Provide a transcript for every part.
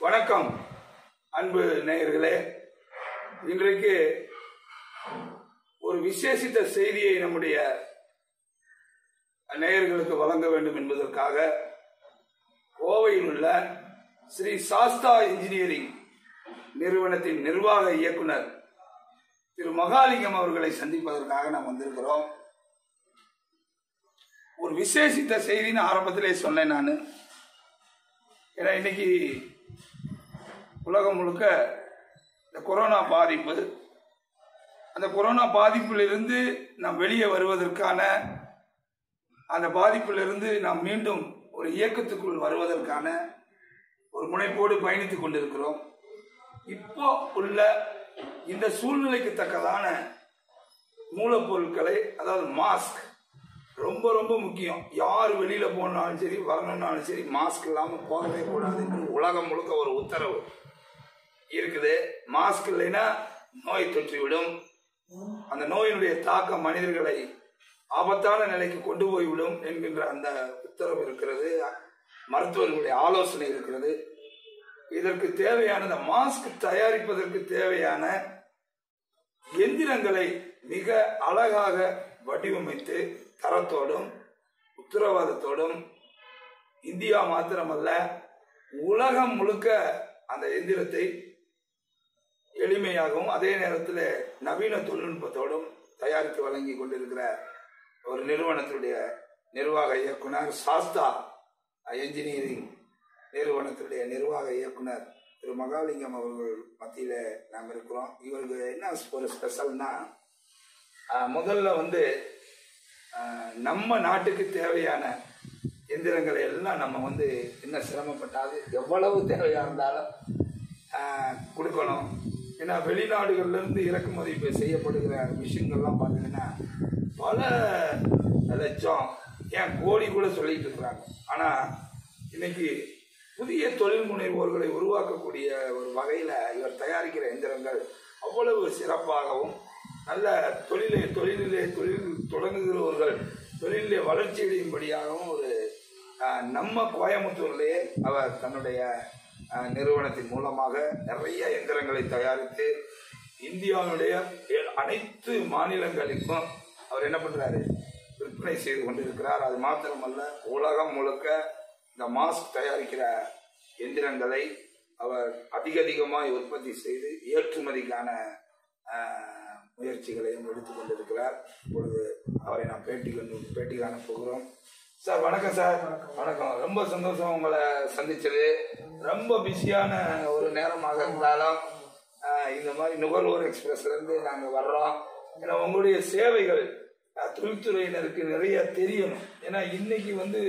வணக்கம் அன்பு நேயர்களே இன்றைக்கு ஒரு விசேஷித்த செய்தியை நம்முடைய நேயர்களுக்கு வழங்க வேண்டும் என்பதற்காக கோவையில் உள்ள ஸ்ரீ சாஸ்தா இன்ஜினியரிங் நிறுவனத்தின் நிர்வாக இயக்குனர் திரு மகாலிங்கம் அவர்களை சந்திப்பதற்காக நாம் வந்திருக்கிறோம் ஒரு விசேஷித்த செய்தின்னு ஆரம்பத்திலே சொன்னேன் நான் ஏன்னா இன்னைக்கு உலகம் முழுக்க இந்த கொரோனா பாதிப்பு அந்த கொரோனா பாதிப்பிலிருந்து நாம் வெளியே வருவதற்கான அந்த பாதிப்பிலிருந்து நாம் மீண்டும் ஒரு இயக்கத்துக்குள் வருவதற்கான ஒரு முனைப்போடு பயணித்துக் கொண்டிருக்கிறோம் இப்போ உள்ள இந்த சூழ்நிலைக்கு தக்கதான மூலப்பொருட்களை அதாவது மாஸ்க் ரொம்ப ரொம்ப முக்கியம் யார் வெளியில போனாலும் சரி வரணும்னாலும் சரி மாஸ்க் இல்லாம போகவே கூடாது என்று உலகம் முழுக்க ஒரு உத்தரவு இருக்குது மாஸ்க் இல்லைன்னா நோய் தொற்றிவிடும் அந்த நோயினுடைய தாக்கம் மனிதர்களை ஆபத்தான நிலைக்கு கொண்டு போய்விடும் என்கின்ற அந்த உத்தரவு இருக்கிறது மருத்துவர்களுடைய ஆலோசனை இருக்கிறது இதற்கு தேவையான இந்த மாஸ்க் தயாரிப்பதற்கு தேவையான எந்திரங்களை மிக அழகாக வடிவமைத்து தரத்தோடும் உத்தரவாதத்தோடும் இந்தியா மாத்திரமல்ல உலகம் முழுக்க அந்த எந்திரத்தை எளிமையாகவும் அதே நேரத்தில் நவீன தொழில்நுட்பத்தோடும் தயாரித்து வழங்கி கொண்டிருக்கிற ஒரு நிறுவனத்துடைய நிர்வாக இயக்குனர் சாஸ்தா என்ஜினியரிங் நிறுவனத்துடைய நிர்வாக இயக்குனர் திரு மகாலிங்கம் அவர்கள் மத்தியில் நாம் இருக்கிறோம் இவருக்கு என்ன ஒரு ஸ்பெஷல்னா ஆஹ், முதல்ல வந்து ஆஹ், நம்ம நாட்டுக்கு தேவையான எந்திரங்களை எல்லாம் நம்ம வந்து என்ன சிரமப்பட்டாது எவ்வளவு தேவையாக இருந்தாலும் ஆஹ், கொடுக்கணும் ஏன்னா வெளிநாடுகள்ல இருந்து இறக்குமதி இப்ப செய்யப்படுகிற மிஷின்கள்லாம் பார்த்தீங்கன்னா பல லட்சம் ஏன் கோடி கூட சொல்லிட்டு இருக்கிறாங்க ஆனால் இன்னைக்கு புதிய தொழில் முனைவோர்களை உருவாக்கக்கூடிய ஒரு வகையில் இவர் தயாரிக்கிற எந்திரங்கள் அவ்வளவு சிறப்பாகவும் நல்ல தொழிலை தொழிலிலே தொழில் தொடங்குகிறவர்கள் தொழிலிலே வளர்ச்சி அடையும்படியாகவும் ஒரு ஆஹ், நம்ம கோயம்புத்தூர்லேயே அவர் தன்னுடைய ஆஹ், நிறுவனத்தின் மூலமாக நிறைய எந்திரங்களை தயாரித்து இந்தியாவுடைய எ- அனைத்து மாநிலங்களுக்கும் அவர் என்ன பண்றாரு விற்பனை செய்து கொண்டிருக்கிறார் அது மாத்திரமல்ல உலகம் முழுக்க இந்த மாஸ்க் தயாரிக்கிற எந்திரங்களை அவர் அதிக அதிகமாக உற்பத்தி செய்து ஏற்றுமதிக்கான ஆஹ், முயற்சிகளையும் எடுத்துக் கொண்டிருக்கிறார் இப்பொழுது அவரை நாம் பேட்டி கொண்டு பேட்டி காண போகிறோம் சார் வணக்கம் சார் வணக்கம் ரொம்ப சந்தோஷம் உங்களை சந்திச்சது ரொம்ப பிஸியான ஒரு நேரமாக இருந்தாலும் ஆஹ், இந்த மாதிரி நுகர்வோர் எக்ஸ்பிரஸ்ல இருந்து நாங்க வர்றோம் ஏன்னா உங்களுடைய சேவைகள் ஆஹ், தொழில்துறையினருக்கு நிறைய தெரியணும் ஏன்னா இன்னைக்கு வந்து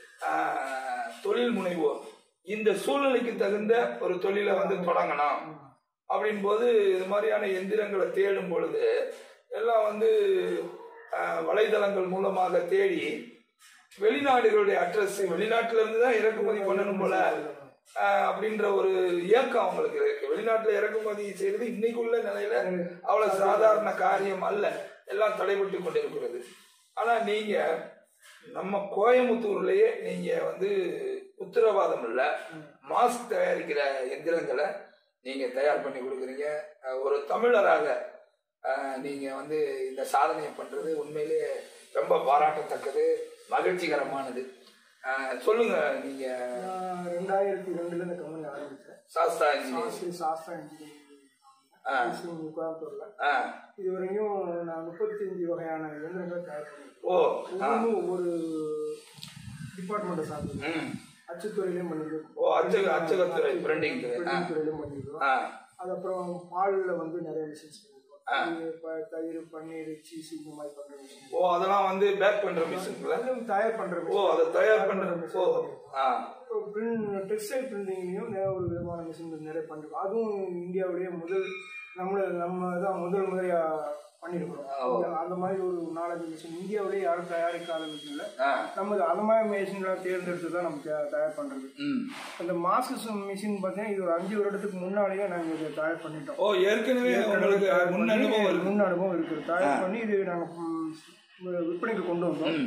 ஆஹ், தொழில் முனைவோர் இந்த சூழ்நிலைக்கு தகுந்த ஒரு தொழிலை வந்து தொடங்கணும் அப்படின் போது இது மாதிரியான எந்திரங்களை தேடும் பொழுது எல்லாம் வந்து ஆஹ், வலைதளங்கள் மூலமாக தேடி வெளிநாடுகளுடைய அட்ரஸ் வெளிநாட்டுல இருந்து தான் இறக்குமதி பண்ணணும் போல ஆஹ், அப்படின்ற ஒரு இயக்கம் அவங்களுக்கு இருக்கு வெளிநாட்டுல இறக்குமதி செய்யறது இன்னைக்குள்ள நிலையில அவ்வளவு சாதாரண காரியம் அல்ல எல்லாம் தடைபட்டு கொண்டிருக்கிறது ஆனா நீங்க நம்ம கோயம்புத்தூர்லயே நீங்க வந்து உத்தரவாதம் இல்ல மாஸ்க் தயாரிக்கிற எந்திரங்களை நீங்க தயார் பண்ணி கொடுக்குறீங்க அஹ் ஒரு தமிழராக அஹ், நீங்க வந்து இந்த சாதனையை பண்றது உண்மையிலேயே ரொம்ப பாராட்டத்தக்கது மகிழ்ச்சிகரமானது அஹ், சொல்லுங்க நீங்க நான் ரெண்டாயிரத்தி ரெண்டுல இந்த கம்பெனி ஆரம்பிச்சேன் சாஸ்தா இன்ஜினியர் ஸ்ரீ சாஸ்திரா இன்ஜினியரிங் ஆ. கோயம்புத்தூர்ல ஆ இது வரையும் நான் முப்பத்தஞ்சு வகையான இயந்திரங்கள் தயார் பண்ணிருக்கேன் ஓ ஆ ஒவ்வொன்றும் ஒவ்வொரு டிபார்ட்மெண்ட்டை சார்ந்தது ம் அச்சுத்துறையிலையும் பண்ணிருக்கோம் ஓ அச்சக அச்சகத்துறை பிரிண்டிங் துறை ஆ பிரிண்டிங் துறையிலும் பண்ணிருக்கோம் ஆ அது அப்புறம் பால்ல வந்து நிறைய மிஷின்ஸ் ஆ. பண்ணிருக்கோம் தயிர் பன்னீர் சீஸ் இந்த மாதிரி பண்ற மிஷின் ஓ அதெல்லாம் வந்து பேக் பண்ற மிஷின்ல தயார் பண்ற ஓ அதை தயார் பண்ற ஓ ஆ டெக்ஸ்டைல் பிரிண்டிங்லையும் நிறைய ஒரு விதமான மிஷின்கள் நிறைய பண்ணிருக்கோம் அதுவும் இந்தியாவுடைய முதல் நம்மள நம்ம தான் முதல் முறையா பண்ணிருக்கிறோம் ஓ. அந்த மாதிரி ஒரு நாலஞ்சு மிஷின் இந்தியாவிலேயே யாரும் தயாரிக்காத மிஷின்ல ஆ நம்ம அந்த மாதிரி மிஷின்களை தேர்ந்தெடுத்து தான் நம்ம தயா- தயார் பண்றது ம் அந்த மாஸ்க் மிஷின் பார்த்தீங்கன்னா இது ஒரு அஞ்சு வருடத்துக்கு முன்னாடியே நாங்கள் இதை தயார் பண்ணிட்டோம் ஓ ஏற்கனவே உங்களுக்கு தயார் முன் பண்ணி, அனுபவம் இருக்கு முன் அனுபவம் இருக்குது தயார் பண்ணி இது நாங்கள் விற்பனைக்கு கொண்டு வந்தோம் ம்.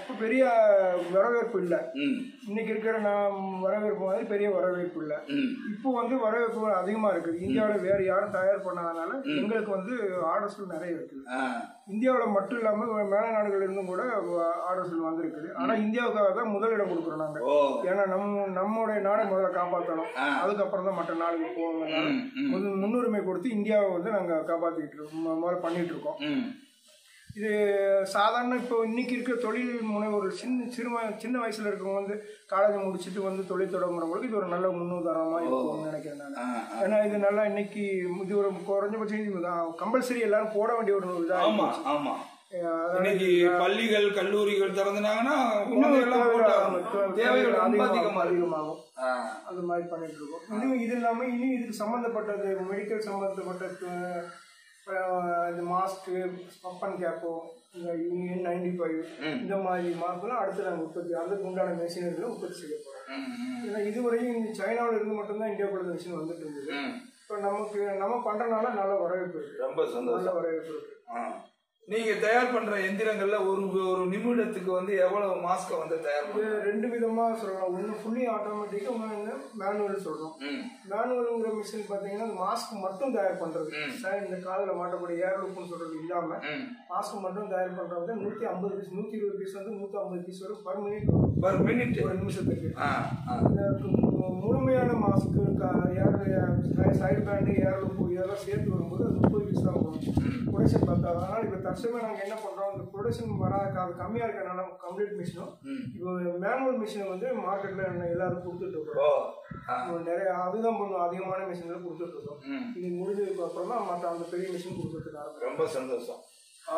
அப்போ பெரிய வரவேற்பு இல்லை ம் இன்னைக்கு இருக்கிற நான் வரவேற்பு மாதிரி பெரிய வரவேற்பு இல்லை ம் இப்போ வந்து வரவேற்பு அதிகமாக இருக்குது இந்தியாவில் வேறு யாரும் தயார் பண்ணாதனால எங்களுக்கு வந்து ஆர்டர்ஸ்கள் நிறைய இருக்குது ஆ இந்தியாவில் மட்டும் இல்லாமல் மேல நாடுகள்ல இருந்தும் கூட ஆர்டர்ஸ்கள் வந்திருக்குது ஆனால் இந்தியாவுக்காக தான் முதலிடம் கொடுக்குறோம் நாங்கள் ஓ ஏன்னா நம்ம நம்மளுடைய நாடை முதல்ல காப்பாற்றணும் ஆ. அதுக்கப்புறம் தான் மற்ற நாடுகளுக்கு போகணுங்கிறனால ம் ம் முன் முன்னுரிமை கொடுத்து இந்தியாவை வந்து நாங்கள் காப்பாற்றிட்டு இருக்கோம் மு- முதல்ல பண்ணிட்டு இருக்கோம் ம் இது சாதாரண இப்போ இன்னைக்கு இருக்கிற தொழில் முனைவோர் சின்ன சிறும சின்ன வயசுல இருக்கவங்க வந்து காலேஜ் முடிச்சுட்டு வந்து தொழில் தொடங்குறவங்களுக்கு இது ஒரு நல்ல முன்னுதாரணமா இருக்கும்னு நினைக்கிறேன் நான் ஆ ஆ. ஏன்னா இது நல்லா இன்னைக்கு இது ஒரு குறைஞ்சபட்சம் கம்பல்சரி எல்லாரும் போட வேண்டிய ஒரு இதாக ஆமா ஆமா இன்னைக்கு பள்ளிகள் கல்லூரிகள் திறந்துனாங்கன்னா குழந்தைகள்லாம் போட்டாகணும். தேவைகள் ரொம்ப அதிகமா இருக்கு அதிகமாகும் ஆ, அது மாதிரி பண்ணிட்டு இருக்கோம் இன்னும் இது இல்லாமல் இன்னும் இதுக்கு சம்மந்தப்பட்டது மெடிக்கல் சம்மந்தப்பட்ட அஹ், இந்த மாஸ்க்கு பப்பன் கேப்போ இந்த யூனியன் நைன்டி ஃபைவ் ம். இந்த மாதிரி மாஸ்க்லாம் அடுத்து நாங்கள் உற்பத்தி அதுக்கு உண்டான மெஷினரிகளை உற்பத்தி செய்ய போகிறோம் ம், ம், ஏன்னா இதுவரையும் இந்த சைனாவில் இருந்து மட்டும்தான் இந்தியாவுக்குள்ள இந்த மிஷின் வந்துட்டு இருந்தது ம். இப்போ நமக்கு நம்ம பண்ணுறனால நல்ல வரவேற்பு இருக்கு ரொம்ப சந்தோஷம் நல்ல வரவேற்பு இருக்கு ஆ. நீங்க தயார் பண்ற எந்திரங்கள்ல ஒரு ஒரு நிமிடத்துக்கு வந்து எவ்வளவு மாஸ்க வந்து தயார் இது பண்ணுங்க ரெண்டு விதமாக சொல்லலாம் ஒன்று ஃபுல்லி ஆட்டோமேட்டிக்காக ஒன்று மேனுவல் சொல்கிறோம் ம் மேனுவலுங்கிற மிஷின் பார்த்தீங்கன்னா மாஸ்க் மட்டும் தயார் பண்ணுறது ம். சார் இந்த காதில் மாட்டக்கூடிய ஏர் லுப்புன்னு சொல்கிறது இல்லாமல் ம் மாஸ்க் மட்டும் தயார் பண்ணுறது நூற்றி ஐம்பது பீஸ் நூற்றி இருபது பீஸ் வந்து நூற்றி ஐம்பது பீஸ் வரும் பர் மினிட் வரும் பர் மினிட் ஒரு நிமிஷத்துக்கு ஆ ஆ இந்த மு- முழுமையான மாஸ்க்கு air side band air loop இதெல்லாம் சேர்த்து வரும்போது அது முப்பது பீஸ் தான் வரும் ப்ரொடக்ஷன் பத்தாது அதனால் இப்போ தற்சமயம் நாங்கள் என்ன பண்ணுறோம் இந்த ப்ரொடக்ஷன் வராது அது கம்மியாக இருக்கிறனால கம்ப்ளீட் மிஷினும் ம் இப்போ மேனுவல் மிஷினை வந்து மார்க்கெட்டில் எல்லாரும் கொடுத்துட்டு இருக்கோம் ஓ ஆ இப்போ நிறைய அதுதான் பண்ணும் அதிகமான மிஷின்கள் கொடுத்துட்டு இருக்கோம் ம் இது முடிஞ்சதுக்கு அப்புறம் தான் மற்ற அந்த பெரிய மிஷின் கொடுத்துட்டு ஆரம்பிக்கும் ரொம்ப சந்தோஷம் ஆ,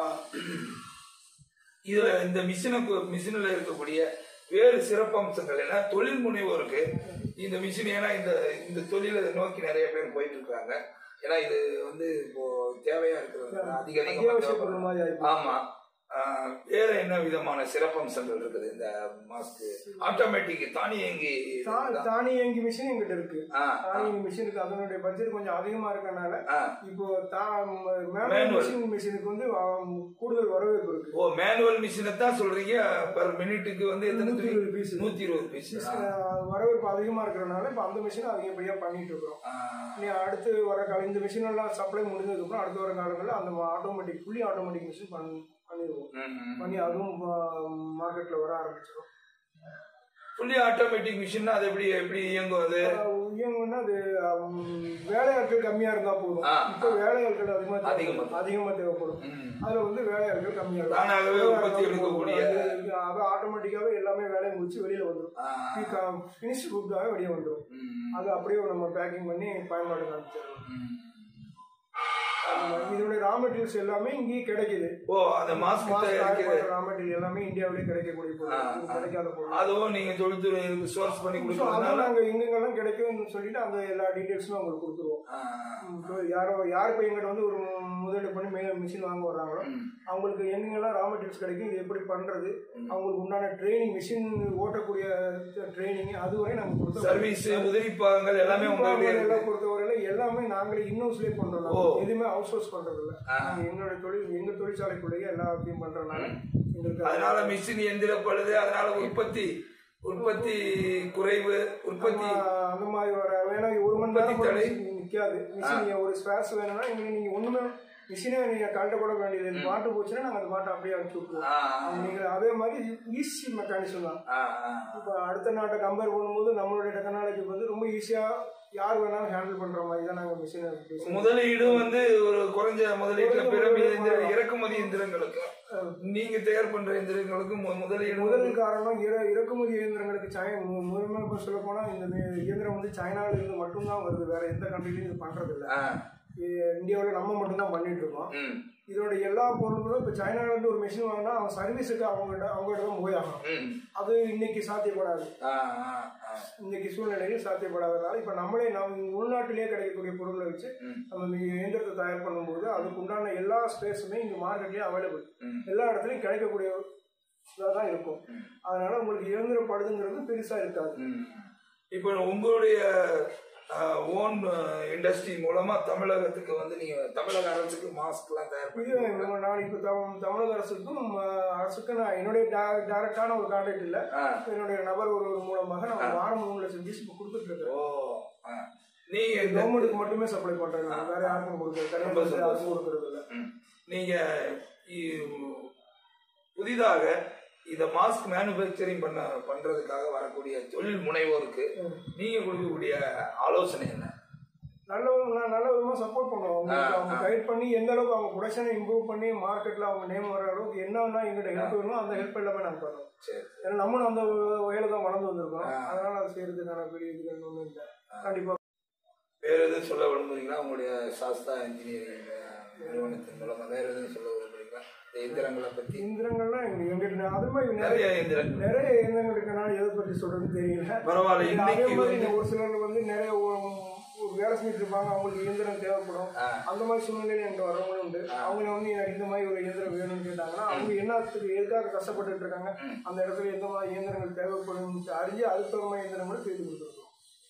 இதுல இந்த மிஷினுக்கு மிஷினில் இருக்கக்கூடிய வேறு சிறப்பம்சங்கள் என்ன தொழில் முனைவோருக்கு இந்த மிஷின் ஏன்னா இந்த இந்த தொழிலை நோக்கி நிறைய பேர் போயிட்டு இருக்காங்க ஏன்னா இது வந்து இப்போ தேவையா இருக்கிறது அதிக அதிகமா அத்தியாவசிய தேவைப்படுது. பொருள் மாதிரி ஆயிப்போச்சு. ஆமா ஆ, வேற என்ன விதமான சிறப்பம்சங்கள் இருக்குது இந்த மாஸ்க் ஆட்டோமேட்டிக் தானியங்கி தா- தானியங்கி மிஷின் எங்கிட்ட இருக்கு ஆ, தானியங்கி மிஷின் இருக்கு அதனுடைய பட்ஜெட் கொஞ்சம் அதிகமா இருக்கறனால ஆ. இப்போ மேனுவல் Manual. மிஷின் மிஷினுக்கு வந்து ஆ, கூடுதல் வரவேற்பு இருக்கு ஓ மேனுவல் மிஷினை தான் சொல்றீங்க பர் மினிட்டுக்கு வந்து எத்தனை நூத்தி இருபது piece. நூத்தி இருபது பீஸ் ஆ, வரவேற்பு அதிகமா இருக்கறனால இப்போ அந்த மிஷின் அதிகப்படியா பண்ணிட்டு இருக்கிறோம் இனி அடுத்து வர கால இந்த மிஷின் எல்லாம் சப்ளை முடிஞ்சதுக்கு அப்புறம் அடுத்து வர காலங்களில் அந்த ஆட்டோமேட்டிக் ஃபுல்லி ஆட்டோமேட்டிக் மிஷின் பண்ணி பண்ணிடுவோம் பண்ணி அதுவும் மார்க்கெட்ல வர ஆரம்பிச்சிடும் ஃபுல்லி ஆட்டோமேட்டிக் மிஷின் அது எப்படி எப்படி இயங்கும் அது இயங்குன்னா அது ஆம், வேலையாட்கள் கம்மியா இருந்தா போதும் ஆ, இப்போ வேலையாட்கள் அதிகமா அதிகமா தேவைப்படும். அதிகமா தேவைப்படும் அதுல வந்து வேலையாட்கள் கம்மியா இருக்கும். தானாகவே உற்பத்தி அது எடுக்கக்கூடிய அது ஆட்டோமேட்டிக்காவே எல்லாமே வேலையை முடிச்சு வெளியில வந்துடும் ஆ, ஃபினிஷ் குட்டாவே வெளியே வந்துடும் ம், அது அப்படியே நம்ம பேக்கிங் பண்ணி பயன்பாடு காமிச்சிடலாம் ம். இதோட ரா மெட்டீரியல்ஸ் எல்லாமே இங்கேயே கிடைக்குது ஓ அந்த மாஸ்க் தயாரிக்கிறது ரா மெட்டீரியல் எல்லாமே இந்தியாவிலே கிடைக்கக்கூடிய பொருள் இது கிடைக்காத பொருள் அதுவும் நீங்க தொழில்துறை சோர்ஸ் பண்ணி So, கொடுக்கறதுனால அதான் நாங்க எங்கெங்கெல்லாம் கிடைக்கும்னு சொல்லிட்டு அந்த எல்லா டீடைல்ஸும் உங்களுக்கு கொடுத்துருவோம் ஆ, இப்போ யாரோ யார் இப்போ எங்கிட்ட வந்து ஒரு முதலீடு பண்ணி மே மிஷின் வாங்க வர்றாங்களோ ம். அவங்களுக்கு எங்கெங்கெல்லாம் ரா மெட்டீரியல்ஸ் கிடைக்கும் இது எப்படி பண்றது அவங்களுக்கு உண்டான ட்ரைனிங் மிஷின் ஓட்டக்கூடிய ட்ரைனிங் அதுவரை நாங்கள் கொடுத்தோம் சர்வீஸ் உதிரி பாகங்கள் எல்லாமே உங்களுடைய இருக்கு எல்லாம் பொறுத்தவரையில எல்லாமே நாங்களே இன்னோஸ்லேயே பண்றோம் நாங்க. ஓ. எதுவுமே அவுட் சோர்ஸ் பண்றது இல்ல ஆ. நாங்க எங்களோட தொழில் எங்க தொழிற்சாலைக்குள்ளேயே எல்லாத்தையும் பண்றதுனால எங்களுக்கு அதனால மிஷின் எந்திரப்படுது அதனால உற்பத்தி உற்பத்தி குறைவு உற்பத்தி ஆஹ் அந்த மாதிரி வர வேணா ஒரு மணி நேரம் கூட தடை. மிஷின் நிக்காது மிஷின் ஒரு ஸ்பேர்ஸ் வேணும்னா இங்க நீங்க ஒண்ணுமே மிஷினே நீங்க கழட்ட கூட வேண்டியது இந்த மாட்டு போச்சுன்னா நாங்க அந்த மாட்டை அப்படியே அனுப்பிச்சு விட்டுருவோம் ஆ, நீங்க அதே மாதிரி ஈஸி மெக்கானிசம் தான் ஆ, ஆ. இப்போ அடுத்த நாட்டை கம்பேர் பண்ணும்போது நம்மளுடைய டெக்னாலஜி வந்து ரொம்ப ஈஸியா யார் வேணாலும் ஹேண்டில் பண்ற மாதிரி தான் நாங்க மிஷினை முதலீடும் வந்து ஒரு குறைஞ்ச முதலீட்டுல பிறகு எந்திர இறக்குமதி எந்திரங்களுக்கு நீங்க தயார் பண்ற எந்திரங்களுக்கு மு- முதலீடு முதல் காரணம் இற இறக்குமதி இயந்திரங்களுக்கு சைனா முதன்மை சொல்ல போனா இந்த மே- இயந்திரம் வந்து சைனால இருந்து மட்டும்தான் வருது வேற எந்த கண்ட்ரிலையும் இது பண்றது இல்ல ஆ, இந்தியாவில் நம்ம மட்டும்தான் பண்ணிட்டு இருக்கோம் ம், இதோட எல்லா பொருட்களும் இப்போ சைனால இருந்து ஒரு மிஷின் வாங்கினா அவன் சர்வீஸுக்கு அவங்ககிட்ட அவங்ககிட்ட தான் போய் ஆகணும் ம். அது இன்னைக்கு சாத்தியப்படாது ஆ, ஆ, ஆ. இன்னைக்கு சூழ்நிலையில் சாத்தியப்படாதனால இப்போ நம்மளே நம்ம உள்நாட்டிலேயே கிடைக்கக்கூடிய பொருட்களை வச்சு ம். நம்ம இந்த இயந்திரத்தை தயார் பண்ணும்போது அதுக்கு உண்டான எல்லா ஸ்பேஸுமே இங்கே மார்க்கெட்லேயே அவைலபிள் ம். எல்லா இடத்துலையும் கிடைக்கக்கூடிய இதாக தான் இருக்கும் அதனால உங்களுக்கு இயந்திரப்படுதுங்கிறது பெருசா இருக்காது ம். இப்போ உங்களுடைய ஓன் இண்டஸ்ட்ரி மூலமா தமிழகத்துக்கு வந்து நீங்க தமிழக அரசுக்கு மாஸ்க் எல்லாம் தயார் பண்ணி இது நம்ம நான் இப்போ தம் தமிழக அரசுக்கும் அஹ், அரசுக்கும் நான் என்னுடைய டைரக்டான ஒரு கான்டாக்ட் இல்லை ஆ. என்னுடைய நபர் ஒருவர் மூலமாக நான் வாரம் மூணு லட்சம் பீஸ் இப்போ கொடுத்துட்டு இருக்கேன் ஓ ஆ. நீங்க இந்த- கவர்மெண்ட்டுக்கு மட்டுமே சப்ளை பண்றேன் நான். வேற யாருக்கும் கொடுக்குறது ரொம்ப தனியாக சந்தோஷம். யாருக்கும் கொடுக்கறது இல்லை ம். நீங்க இ- புதிதாக இந்த மாஸ்க் மேனுஃபேக்சரிங் பண்ண பண்றதுக்காக வரக்கூடிய தொழில் முனைவோருக்கு நீங்க கொடுக்கக்கூடிய ஆலோசனை என்ன நல்ல நான் நல்ல விதமா சப்போர்ட் பண்ணுவோம் அவங்களுக்கு ஆ, அவங்க ஆ. கைட் பண்ணி எந்த அளவுக்கு அவங்க ப்ரொடக்ஷனை இம்ப்ரூவ் பண்ணி மார்க்கெட்ல அவங்க நேம் வர அளவுக்கு என்னன்னா எங்கிட்ட ஹெல்ப் வேணுமோ அந்த ஹெல்ப் எல்லாமே நாங்கள் பண்ணுவோம் சரி ஏன்னா நம்மளும் அந்த வயல தான் வளர்ந்து வந்திருக்கோம் ஆ. அதனால அது செய்யறதுக்கான பெரிய இது ஒன்றும் இல்லை கண்டிப்பா வேற எதுவும் சொல்ல விரும்புறீங்களா உங்களுடைய சாஸ்தா இன்ஜினியரிங் நிறுவனத்தின் மூலமா வேற எதுவும் சொல்ல விரும்புறீங்களா இந்த எந்திரங்களை பத்தி இயந்திரங்கள்லாம் எங்க எங்கிட்ட அது மாதிரி நிறைய நிறைய எந்திரங்கள் நிறைய இயந்திரங்கள் இருக்கனால எதை பற்றி சொல்றதுன்னு தெரியல பரவாயில்ல அதே இன்னைக்கு மாதிரி வந்து ஒரு சிலர் வந்து நிறைய ஒரு- ஒரு வேலை செஞ்சுட்டு இருப்பாங்க அவங்களுக்கு இயந்திரம் தேவைப்படும் ஆ. அந்த மாதிரி சூழ்நிலையில என்கிட்ட வரவங்களும் உண்டு அவங்க வந்து எனக்கு இந்த மாதிரி ஒரு இயந்திரம் வேணும்னு கேட்டாங்கன்னா அவங்க என்னத்துக்கு எதுக்காக கஷ்டப்பட்டுட்டு இருக்காங்க அந்த இடத்துல எந்த மாதிரி இயந்திரங்கள் தேவைப்படும் அறிஞ்சு அதுக்கு தகுந்த மாதிரி இயந்திரங்களும் செய்து கொடுத்துருக்கோம்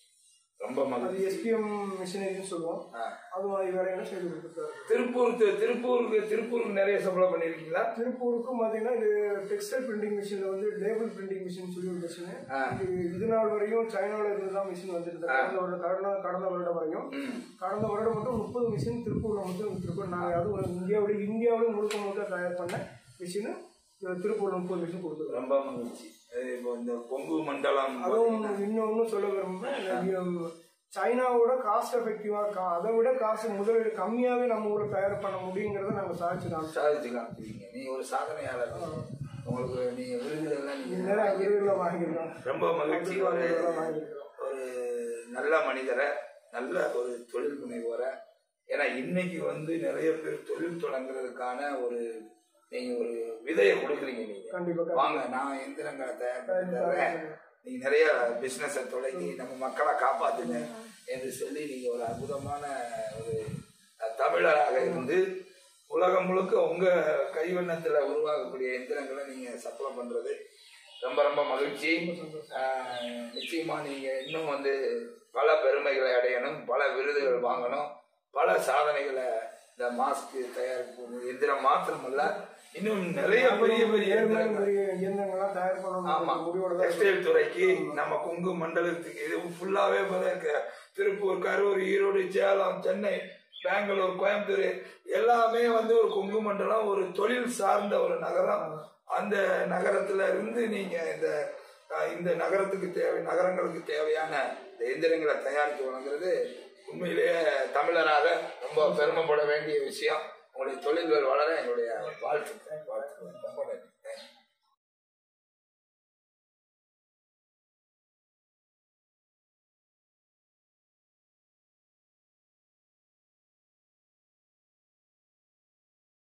ரொம்ப அது மகிழ்ச்சி எஸ்பிஎம் மிஷினரின்னு சொல்லுவோம் ஆ. அது மாதிரி வேலைகளும் செய்து கொடுத்துருக்காரு திருப்பூர் தி- திருப்பூருக்கு திருப்பூருக்கு நிறைய சப்ளை பண்ணிருக்கீங்களா திருப்பூருக்கும் பார்த்தீங்கன்னா இது டெக்ஸ்டைல் பிரிண்டிங் மிஷினில் வந்து லேபிள் பிரிண்டிங் மிஷின் சொல்லி ஒரு மிஷின் ஆ. இது இது நாள் வரையும் சைனாவில் இருந்து தான் மிஷின் வந்துட்டு இருக்கு. கடந்த வருடம் கடந்த கடந்த வருடம் வரையும் ம். கடந்த வருடம் மட்டும் முப்பது மிஷின் திருப்பூரில் மட்டும் விற்றுருக்கோம் நாங்கள் அதுவும் இந்தியாவில் இந்தியாவிலும் முழுக்க முழுக்க தயார் பண்ண மிஷின் திருப்பூரில் முப்பது மிஷின் கொடுத்துருக்கோம் ரொம்ப மகிழ்ச்சி அது இப்போ இந்த கொங்கு மண்டலம் அதுவும் இன்னொன்று சொல்ல விரும்புகிறேன் சைனாவோட காஸ்ட் எஃபெக்டிவாக அதை விட காசு முதலீடு கம்மியாகவே நம்ம ஊரில் தயார் பண்ண முடியுங்கிறத நாங்கள் சாதிச்சு காமிச்சோம் சாதிச்சு காமிச்சிருக்கீங்க நீ ஒரு சாதனையாளர் உங்களுக்கு நீங்க விருதுகள்லாம் நீங்க நிறைய விருதுகளை வாங்கியிருக்கோம் ரொம்ப மகிழ்ச்சி ஒரு விருதுகளை வாங்கியிருக்கிறோம் ஒரு நல்ல மனிதரை நல்ல ஒரு தொழில் முனைவோரை ஏன்னா இன்னைக்கு வந்து நிறைய பேர் தொழில் தொடங்குறதுக்கான ஒரு நீங்க ஒரு விதையை கொடுக்குறீங்க நீங்க கண்டிப்பாக வாங்க நான் எந்திரங்களை தயார் பண்ணி தர்றேன் நீங்க நிறைய பிசினஸை தொடங்கி நம்ம மக்களை காப்பாத்துங்க என்று சொல்லி நீங்க ஒரு அற்புதமான ஒரு அஹ், தமிழராக இருந்து உலகம் முழுக்க உங்க கைவண்ணத்துல உருவாகக்கூடிய எந்திரங்களை நீங்க சப்ளை பண்றது ரொம்ப ரொம்ப மகிழ்ச்சி அஹ், நிச்சயமா நீங்க இன்னும் வந்து பல பெருமைகளை அடையணும் பல விருதுகள் வாங்கணும் பல சாதனைகளை இந்த மாஸ்க் தயாரிப்பு எந்திரம் மாத்திரமல்ல இன்னும் நிறைய பெரிய பெரிய ஏழு எந்திரங்கள் பெரிய இயந்திரங்கள்லாம் தயார் ஆமா பண்ணணும் முடிவோட தான் டெக்ஸ்டைல் துறைக்கு நம்ம கொங்கு மண்டலத்துக்கு இது ஃபுல்லாவே பாருங்க திருப்பூர் கரூர் ஈரோடு சேலம் சென்னை பெங்களூர் கோயம்புத்தூர் எல்லாமே வந்து ஒரு கொங்கு மண்டலம் ஒரு தொழில் சார்ந்த ஒரு நகரம் அந்த நகரத்துல இருந்து நீங்க இந்த அஹ், இந்த நகரத்துக்கு தேவை நகரங்களுக்கு தேவையான இந்த எந்திரங்களை தயாரித்து வழங்குறது உண்மையிலேயே தமிழராக ரொம்ப பெருமைப்பட வேண்டிய விஷயம் உங்களுடைய தொழில்கள் வளர என்னுடைய வாழ்த்துக்கள் வாழ்த்துக்கள்